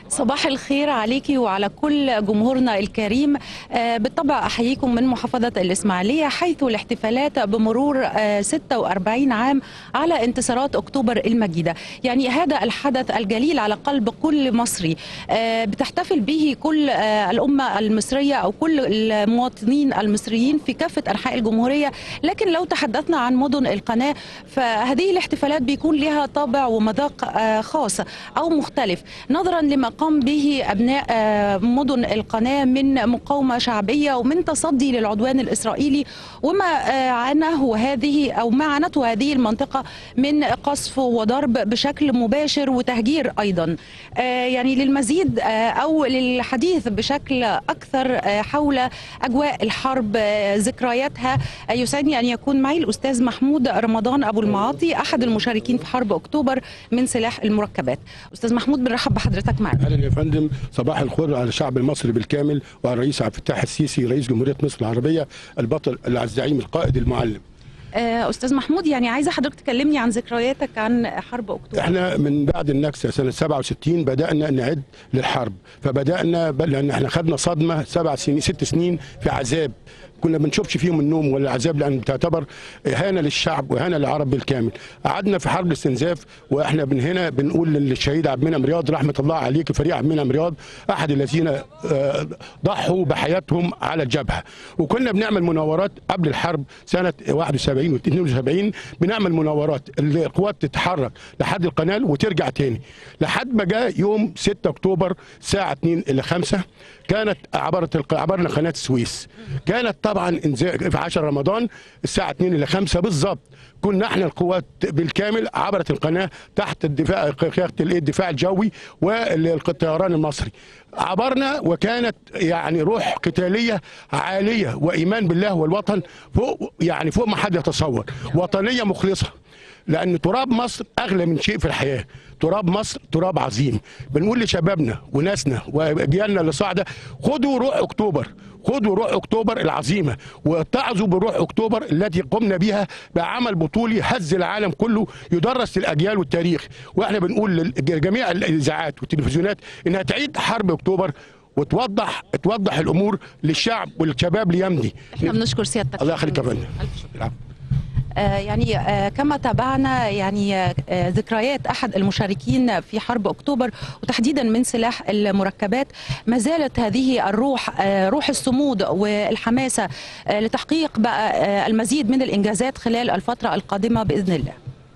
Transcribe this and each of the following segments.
صباح الخير عليكي وعلى كل جمهورنا الكريم آه، بالطبع أحييكم من محافظة الإسماعيلية حيث الاحتفالات بمرور آه، 46 عام على انتصارات أكتوبر المجيدة يعني هذا الحدث الجليل على قلب كل مصري آه، بتحتفل به كل آه، الأمة المصرية أو كل المواطنين المصريين في كافة أنحاء الجمهورية لكن لو تحدثنا عن مدن القناة فهذه الاحتفالات بيكون لها طابع ومذاق آه، خاص أو مختلف نظرا لما قام به أبناء آه، مدن القناة من مقاومة شعبية ومن تصدي للعدوان الإسرائيلي وما آه، عاناه هذه أو ما عانته هذه المنطقة من قصف وضرب بشكل مباشر وتهجير أيضا آه، يعني للمزيد آه، أو للحديث بشكل أكثر آه، حول أجواء الحرب آه، ذكرياتها آه، يسعدني أن يكون معي الأستاذ محمود رمضان أبو المعاطي أحد المشاركين في حرب أكتوبر من سلاح المركبات أستاذ محمود بنرحب بحضرتك معنا اهلا يا فندم صباح الخير على الشعب المصري بالكامل وعلى الرئيس عبد الفتاح السيسي رئيس جمهوريه مصر العربيه البطل الزعيم القائد المعلم آه، أستاذ محمود يعني عايزة حضرتك تكلمني عن ذكرياتك عن حرب أكتوبر احنا من بعد النكسه سنه 67 بدانا نعد للحرب فبدانا ب- لان احنا خدنا صدمه سبع سنين ست سنين في عذاب كنا بنشوفش فيهم النوم ولا العذاب لان بتعتبر اهانه للشعب واهانه للعرب بالكامل قعدنا في حرب الاستنزاف واحنا من هنا بنقول للشهيد عبد المنعم رياض رحمه الله عليك فريق عبد المنعم رياض احد الذين آه، ضحوا بحياتهم على الجبهه وكنا بنعمل مناورات قبل الحرب سنه 71 و 72 بنعمل مناورات القوات تتحرك لحد القناه وترجع تاني لحد ما جاء يوم 6 اكتوبر الساعه 2 الى 5 كانت عبرت الق- عبرنا قناه السويس كانت طبعا إنزا- في 10 رمضان الساعه 2 الى 5 بالظبط كنا احنا القوات بالكامل عبرت القناه تحت الدفاع قياده الايه الدفاع الجوي والطيران المصري عبرنا وكانت يعني روح قتاليه عاليه وايمان بالله والوطن فوق يعني فوق ما حد يتصور وطنيه مخلصه لان تراب مصر اغلى من شيء في الحياه تراب مصر تراب عظيم بنقول لشبابنا وناسنا واجيالنا اللي صاعده خدوا روح اكتوبر خدوا روح اكتوبر العظيمه واتعظوا بروح اكتوبر التي قمنا بها بعمل بطولي هز العالم كله يدرس للاجيال والتاريخ واحنا بنقول لجميع الاذاعات والتلفزيونات انها تعيد حرب اكتوبر وتوضح توضح الامور للشعب والشباب ليمضي احنا بنشكر سيادتك الله يخليك يا فندم ألف شكر. العفو. آه، يعني آه، كما تابعنا يعني آه، آه، ذكريات احد المشاركين في حرب اكتوبر وتحديدا من سلاح المركبات ما زالت هذه الروح آه، روح الصمود والحماسه آه، لتحقيق بقى آه، المزيد من الانجازات خلال الفتره القادمه باذن الله.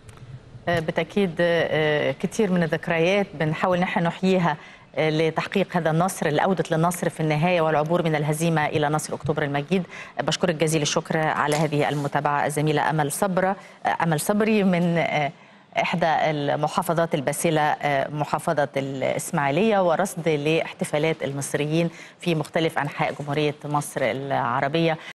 بالتأكيد آه، كثير من الذكريات بنحاول نحن نحييها آه، لتحقيق هذا النصر لعودة للنصر في النهاية والعبور من الهزيمة إلى نصر أكتوبر المجيد آه، بشكرك جزيل الشكر على هذه المتابعة الزميلة أمل صبرة آه، أمل صبري من آه، إحدى المحافظات الباسلة آه، محافظة الإسماعيلية ورصد لاحتفالات المصريين في مختلف أنحاء جمهورية مصر العربية